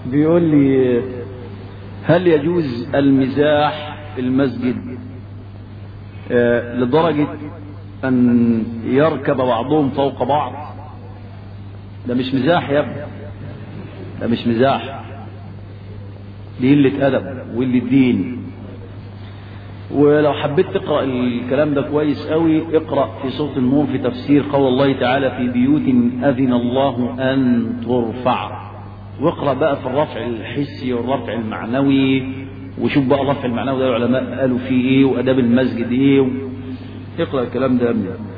بيقول لي هل يجوز المزاح في المسجد آه، لدرجة أن يركب بعضهم فوق بعض ده مش مزاح يا ابني ده مش مزاح دي قلة أدب وقلة دين ولو حبيت تقرأ الكلام ده كويس قوي اقرأ في صوت النور في تفسير قول الله تعالى في بيوت أذن الله أن ترفع واقرأ بقى في الرفع الحسي والرفع المعنوي وشوف بقى الرفع المعنوي ده العلماء قالوا فيه ايه واداب المسجد ايه و... اقرأ الكلام ده يا ابني